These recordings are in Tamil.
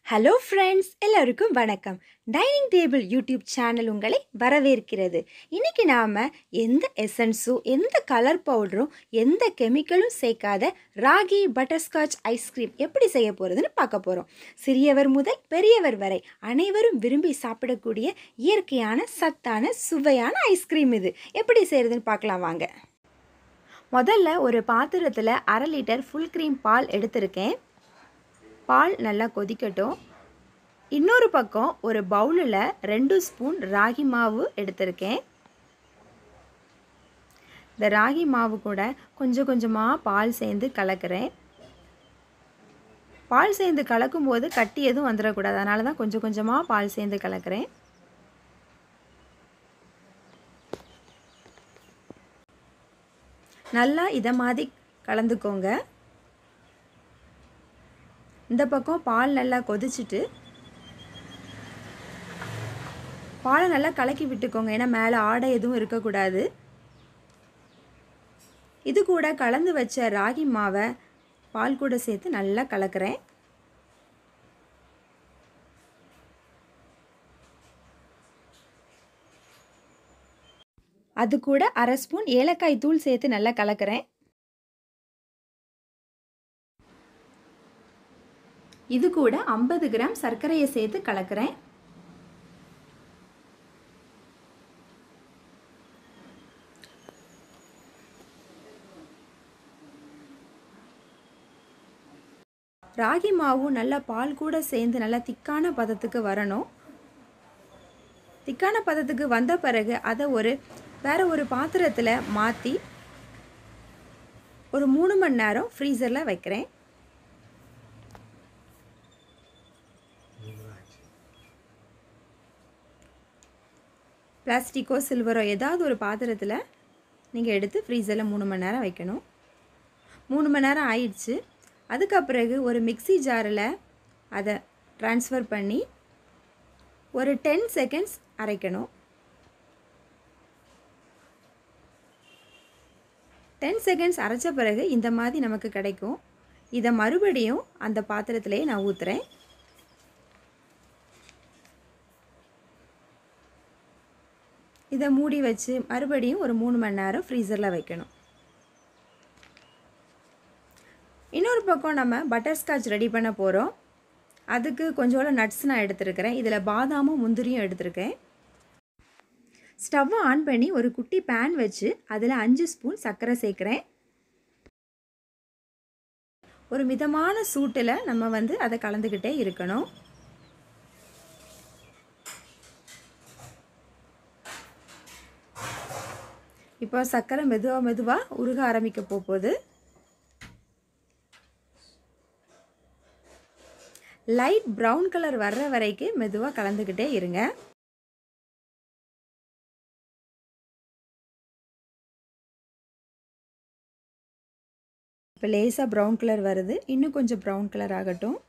ஹலோ ஃப்ரெண்ட்ஸ் எல்லாருக்கும் வணக்கம் டைனிங் டேபிள் யூடியூப் சேனல் உங்களை வரவேற்கிறது இன்னைக்கு நாம் எந்த எசன்ஸும் எந்த கலர் பவுடரும் எந்த கெமிக்கலும் சேர்க்காத ராகி பட்டர்ஸ்காட்ச் ஐஸ்கிரீம் எப்படி செய்ய போகிறதுன்னு பார்க்க போகிறோம் சிறியவர் முதல் பெரியவர் வரை அனைவரும் விரும்பி சாப்பிடக்கூடிய இயற்கையான சத்தான சுவையான ஐஸ்கிரீம் இது எப்படி செய்கிறதுன்னு பார்க்கலாம் வாங்க முதல்ல ஒரு பாத்திரத்தில் அரை லிட்டர் ஃபுல் க்ரீம் பால் எடுத்திருக்கேன் பால் நல்லா கொதிக்கட்டும் இன்னொரு பக்கம் ஒரு பவுலில் ரெண்டு ஸ்பூன் ராகி மாவு எடுத்திருக்கேன் இந்த ராகி மாவு கூட கொஞ்சம் கொஞ்சமாக பால் சேர்ந்து கலக்கிறேன் பால் சேர்ந்து கலக்கும் போது கட்டி எதுவும் வந்துடக்கூடாது அதனால தான் கொஞ்சம் கொஞ்சமாக பால் சேர்ந்து கலக்கிறேன் நல்லா இதை மாதிரி கலந்துக்கோங்க இந்த பக்கம் பால் நல்லா கொதிச்சுட்டு பாலை நல்லா கலக்கி விட்டுக்கோங்க ஏன்னா மேலே ஆடை எதுவும் இருக்கக்கூடாது இது கூட கலந்து வச்ச ராகி மாவை பால் கூட சேர்த்து நல்லா கலக்கிறேன் அது கூட அரை ஸ்பூன் ஏலக்காய் தூள் சேர்த்து நல்லா கலக்கிறேன் இது கூட ஐம்பது கிராம் சர்க்கரையை சேர்த்து கலக்கிறேன் ராகி மாவும் நல்லா பால் கூட சேர்ந்து நல்லா திக்கான பதத்துக்கு வரணும் திக்கான பதத்துக்கு வந்த பிறகு அதை ஒரு வேற ஒரு பாத்திரத்தில் மாற்றி ஒரு மூணு மணி நேரம் ஃப்ரீசரில் வைக்கிறேன் பிளாஸ்டிக்கோ சில்வரோ ஏதாவது ஒரு பாத்திரத்தில் நீங்கள் எடுத்து ஃப்ரீசரில் மூணு மணி நேரம் வைக்கணும் மூணு மணி நேரம் ஆயிடுச்சு அதுக்கு பிறகு ஒரு மிக்சி ஜாரில் அதை ட்ரான்ஸ்ஃபர் பண்ணி ஒரு டென் செகண்ட்ஸ் அரைக்கணும் டென் செகண்ட்ஸ் அரைச்ச பிறகு இந்த மாதிரி நமக்கு கிடைக்கும் இதை மறுபடியும் அந்த பாத்திரத்திலேயே நான் ஊற்றுறேன் இதை மூடி வச்சு மறுபடியும் ஒரு மூணு மணி நேரம் ஃப்ரீசரில் வைக்கணும் இன்னொரு பக்கம் நம்ம பட்டர்ஸ்காட்ச் ரெடி பண்ண போகிறோம் அதுக்கு கொஞ்சோட நட்ஸ் நான் எடுத்துருக்கிறேன் இதில் பாதாமும் முந்திரியும் எடுத்திருக்கேன் ஸ்டவ்வை ஆன் பண்ணி ஒரு குட்டி பேன் வச்சு அதில் அஞ்சு ஸ்பூன் சர்க்கரை சேர்க்குறேன் ஒரு மிதமான சூட்டில் நம்ம வந்து அதை கலந்துக்கிட்டே இருக்கணும் இப்போ சர்க்கரை மெதுவாக மெதுவாக உருக ஆரம்பிக்க போகுது லைட் ப்ரௌன் கலர் வர்ற வரைக்கும் மெதுவாக கலந்துக்கிட்டே இருங்க இப்போ லேசாக ப்ரௌன் கலர் வருது இன்னும் கொஞ்சம் ப்ரௌன் கலர் ஆகட்டும்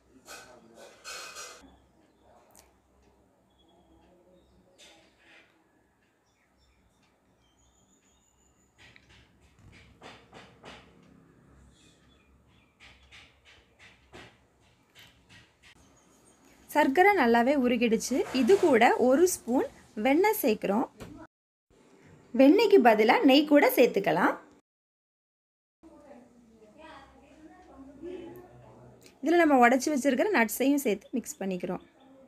சர்க்கரை நல்லாவே உருகிடுச்சு இது கூட ஒரு ஸ்பூன் வெண்ணெய் சேர்க்குறோம் வெண்ணெய்க்கு பதிலாக நெய் கூட சேர்த்துக்கலாம் இதில் நம்ம உடச்சி வச்சுருக்கிற நட்ஸையும் சேர்த்து மிக்ஸ் பண்ணிக்கிறோம்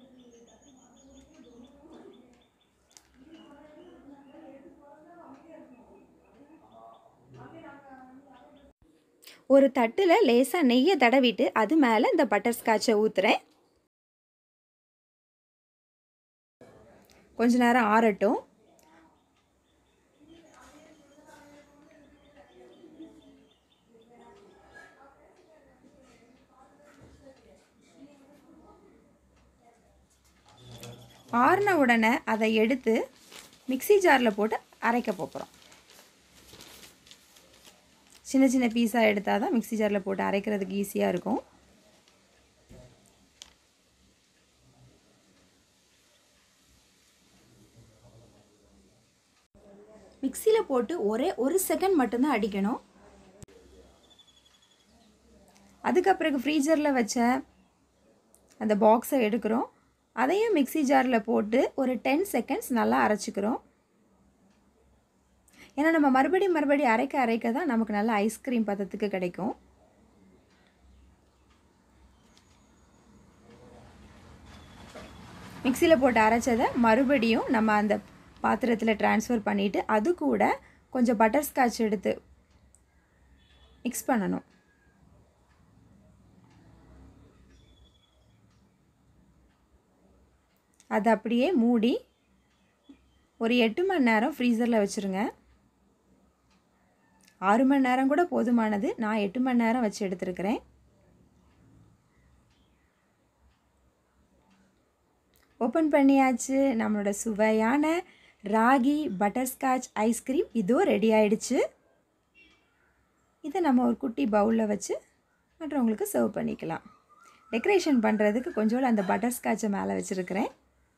ஒரு தட்டில் லேசாக நெய்யை தடவிட்டு அது மேலே இந்த பட்டர் ஸ்காட்சை ஊற்றுறேன் கொஞ்ச நேரம் ஆறட்டும் ஆறின உடனே அதை எடுத்து மிக்சி ஜாரில் போட்டு அரைக்க போகிறோம் சின்ன சின்ன பீஸாக எடுத்தால் தான் மிக்சி ஜாரில் போட்டு அரைக்கிறதுக்கு ஈஸியாக இருக்கும் மிக்சியில் போட்டு ஒரே ஒரு செகண்ட் மட்டும்தான் அடிக்கணும் அதுக்கப்புறம் ஃப்ரீசரில் வச்ச அந்த பாக்ஸை எடுக்கிறோம் அதையும் மிக்ஸி ஜாரில் போட்டு ஒரு டென் செகண்ட்ஸ் நல்லா அரைச்சிக்கிறோம் ஏன்னா நம்ம மறுபடியும் மறுபடியும் அரைக்க அரைக்க தான் நமக்கு நல்ல ஐஸ்கிரீம் பதத்துக்கு கிடைக்கும் மிக்சியில் போட்டு அரைச்சதை மறுபடியும் நம்ம அந்த பாத்திரத்தில் ட்ரான்ஸ்ஃபர் பண்ணிவிட்டு அது கூட கொஞ்சம் பட்டர் ஸ்காட்ச் எடுத்து மிக்ஸ் பண்ணணும் அதை அப்படியே மூடி ஒரு எட்டு மணி நேரம் ஃப்ரீசரில் வச்சுருங்க ஆறு மணி நேரம் கூட போதுமானது நான் எட்டு மணி நேரம் வச்சு எடுத்துருக்கிறேன் ஓப்பன் பண்ணியாச்சு நம்மளோட சுவையான ராகி பட்டர்ஸ்காட்ச் ஐஸ்கிரீம் இதோ ரெடி ஆயிடுச்சு இதை நம்ம ஒரு குட்டி பவுலில் வச்சு மற்றவங்களுக்கு சர்வ் பண்ணிக்கலாம் டெக்கரேஷன் பண்ணுறதுக்கு கொஞ்சோண்டு அந்த பட்டர்ஸ்காட்சை மேலே வச்சுருக்கிறேன்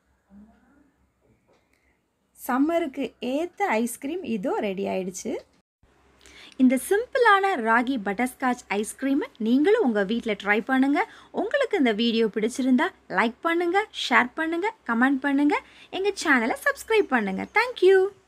சம்மருக்கு ஏற்ற ஐஸ்கிரீம் இதோ ரெடி ஆயிடுச்சு இந்த சிம்பிளான ராகி பட்டர்ஸ்காட்ச் ஐஸ்கிரீமை நீங்களும் உங்கள் வீட்டில் ட்ரை பண்ணுங்கள் உங்களுக்கு இந்த வீடியோ பிடிச்சிருந்தா லைக் பண்ணுங்கள் ஷேர் பண்ணுங்கள் கமெண்ட் பண்ணுங்கள் எங்கள் சேனலை சப்ஸ்கிரைப் பண்ணுங்கள் தேங்க்யூ